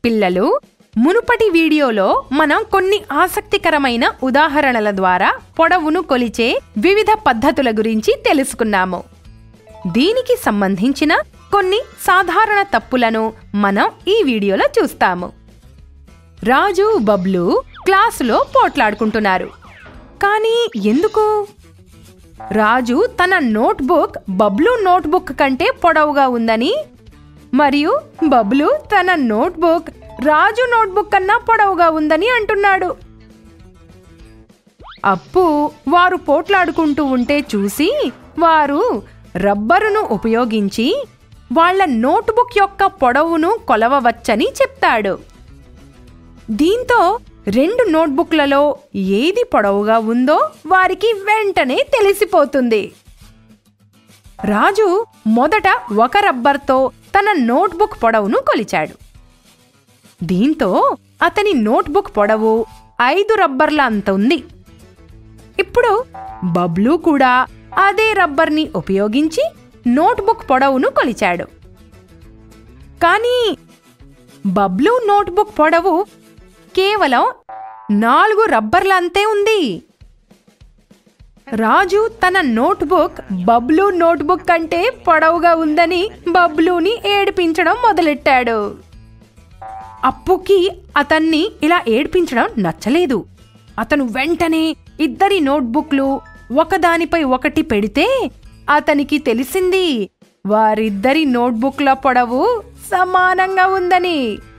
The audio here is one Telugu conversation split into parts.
పిల్లలు మునుపటి వీడియోలో మనం కొన్ని ఆసక్తికరమైన ఉదాహరణల ద్వారా పొడవును కొలిచే వివిధ పద్ధతుల గురించి తెలుసుకున్నాము దీనికి సంబంధించిన కొన్ని సాధారణ తప్పులను మనం ఈ వీడియోలో చూస్తాము రాజు బబ్లు క్లాసులో పోట్లాడుకుంటున్నారు కానీ ఎందుకు రాజు తన నోట్బుక్ బబ్లు నోట్బుక్ కంటే పొడవుగా ఉందని మరియు బబ్లు తన నోట్బుక్ రాజు నోట్బుక్ కన్నా పొడవుగా ఉందని అంటున్నాడు అప్పు వారు పోట్లాడుకుంటూ ఉంటే చూసి వారు రబ్బరును ఉపయోగించి వాళ్ళ నోట్బుక్ యొక్క పొడవును కొలవవచ్చని చెప్తాడు దీంతో రెండు నోట్బుక్లలో ఏది పొడవుగా ఉందో వారికి వెంటనే తెలిసిపోతుంది రాజు మొదట ఒక రబ్బర్తో తన నోట్బుక్ పొడవును కొలిచాడు దీంతో అతని నోట్బుక్ పొడవు ఐదు రబ్బర్ల అంత ఉంది ఇప్పుడు బబ్లు కూడా అదే రబ్బర్ని ఉపయోగించి నోట్బుక్ పొడవును కొలిచాడు కానీ బబ్లు నోట్బుక్ పొడవు కేవలం నాలుగు రబ్బర్ల అంతే ఉంది రాజు తన నోట్బుక్ బబ్లు నోట్బుక్ కంటే పొడవుగా ఉందని బబ్లూని ఏడిపించడం మొదలెట్టాడు అప్పుకి అతన్ని ఇలా ఏడ్పించడం నచ్చలేదు అతను వెంటనే ఇద్దరి నోట్బుక్లు ఒకదానిపై ఒకటి పెడితే అతనికి తెలిసింది వారిద్దరి నోట్బుక్ల పొడవు సమానంగా ఉందని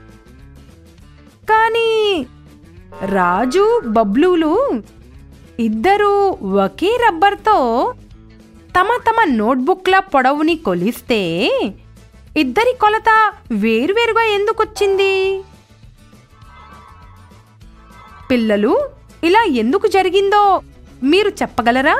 కానీ రాజు బబ్లూలు ఇద్దరూ ఒకే రబ్బర్తో తమ తమ నోట్బుక్ల పొడవుని కొలిస్తే ఇద్దరి కొలత వేరువేరుగా ఎందుకొచ్చింది పిల్లలు ఇలా ఎందుకు జరిగిందో మీరు చెప్పగలరా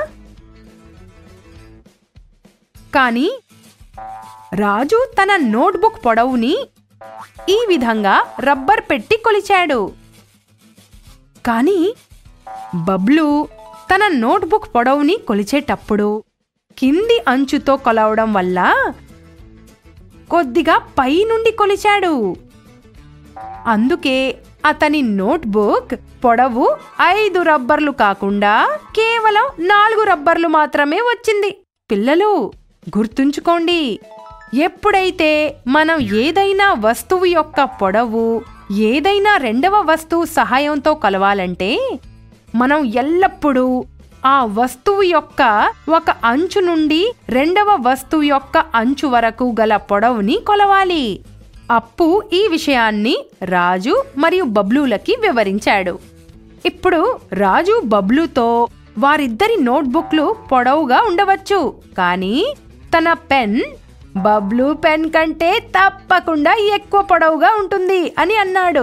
కానీ రాజు తన నోట్బుక్ పొడవుని ఈ విధంగా రబ్బర్ పెట్టి కొలిచాడు కానీ బబ్లు తన నోట్బుక్ పొడవుని కొలిచేటప్పుడు కింది అంచుతో కొలవడం వల్ల కొద్దిగా పై నుండి కొలిచాడు అందుకే అతని నోట్బుక్ పొడవు ఐదు రబ్బర్లు కాకుండా కేవలం నాలుగు రబ్బర్లు మాత్రమే వచ్చింది పిల్లలు గుర్తుంచుకోండి ఎప్పుడైతే మనం ఏదైనా వస్తువు యొక్క పొడవు ఏదైనా రెండవ వస్తువు సహాయంతో కొలవాలంటే మనం ఎల్లప్పుడూ ఆ వస్తువు యొక్క ఒక అంచు నుండి రెండవ వస్తువు యొక్క అంచు వరకు గల పొడవుని కొలవాలి అప్పు ఈ విషయాన్ని రాజు మరియు బబ్లూలకి వివరించాడు ఇప్పుడు రాజు బబ్లుతో వారిద్దరి నోట్బుక్లు పొడవుగా ఉండవచ్చు కానీ తన పెన్ బబ్లు పెన్ కంటే తప్పకుండా ఎక్కువ పొడవుగా ఉంటుంది అని అన్నాడు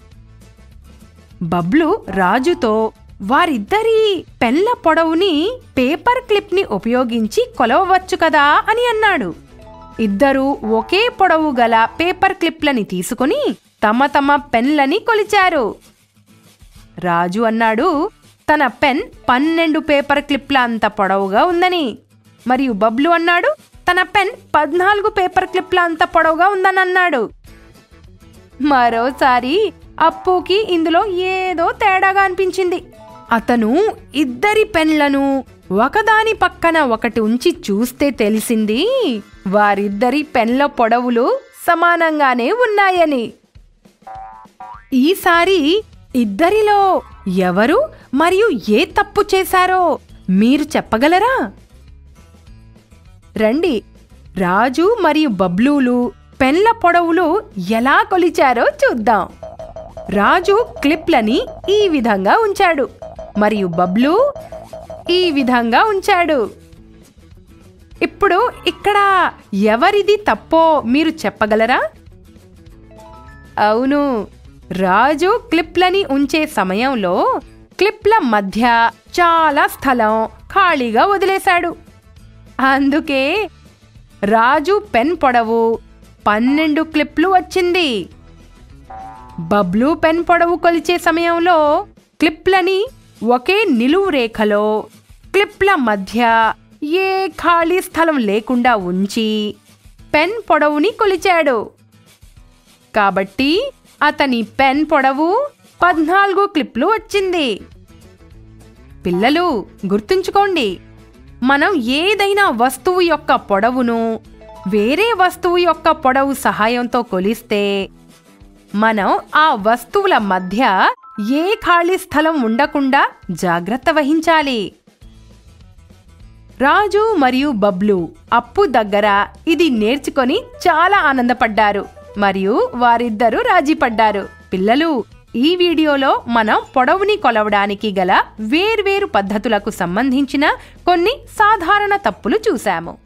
బబ్లు రాజుతో వారిద్దరి పెన్ల పొడవుని పేపర్ క్లిప్ని ఉపయోగించి కొలవవచ్చు కదా అని అన్నాడు ఇద్దరూ ఒకే పొడవు గల పేపర్ క్లిప్లని తీసుకుని తమ తమ పెన్లని కొలిచారు రాజు అన్నాడు తన పెన్ పన్నెండు పేపర్ క్లిప్ల అంత పొడవుగా ఉందని మరియు బబ్లు అన్నాడు తన పెన్ పద్నాలుగు పేపర్ క్లిప్ల అంత పొడవుగా ఉందని అన్నాడు మరోసారి అప్పుకి ఇందులో ఏదో తేడాగా అనిపించింది అతను ఇద్దరి పెన్లను ఒకదాని పక్కన ఒకటి ఉంచి చూస్తే తెలిసింది వారిద్దరి పెన్ల పొడవులు సమానంగానే ఉన్నాయని ఈసారి ఇద్దరిలో ఎవరు మరియు ఏ తప్పు చేశారో మీరు చెప్పగలరా రండి రాజు మరియు బబ్లూలు పెన్ల పొడవులు ఎలా కొలిచారో చూద్దాం రాజు క్లిప్లని ఈ విధంగా ఉంచాడు మరియు బబ్లు ఈ విధంగా ఉంచాడు ఇప్పుడు ఇక్కడ ఎవరిది తప్పో మీరు చెప్పగలరా అవును రాజు క్లిప్లని ఉంచే సమయంలో క్లిప్ల మధ్య చాలా స్థలం ఖాళీగా వదిలేశాడు అందుకే రాజు పెన్ పొడవు పన్నెండు క్లిప్లు వచ్చింది బబ్లు పెన్ పొడవు కొలిచే సమయంలో క్లిప్లని ఒకే నిలువు రేఖలో క్లిప్ల మధ్య ఏ ఖాళీ స్థలం లేకుండా ఉంచి పెన్ పొడవుని కొలిచాడు కాబట్టి అతని పెన్ పొడవు పద్నాలుగు క్లిప్లు వచ్చింది పిల్లలు గుర్తుంచుకోండి మనం ఏదైనా వస్తువు యొక్క పొడవును వేరే వస్తువు యొక్క పొడవు సహాయంతో కొలిస్తే మనం ఆ వస్తువుల మధ్య ఏ ఖాళీ స్థలం ఉండకుండా జాగ్రత్త వహించాలి రాజు మరియు బబ్లు అప్పు దగ్గర ఇది నేర్చుకొని చాలా ఆనందపడ్డారు మరియు వారిద్దరూ రాజీ పడ్డారు పిల్లలు ఈ వీడియోలో మనం పొడవుని కొలవడానికి గల వేర్వేరు పద్ధతులకు సంబంధించిన కొన్ని సాధారణ తప్పులు చూశాము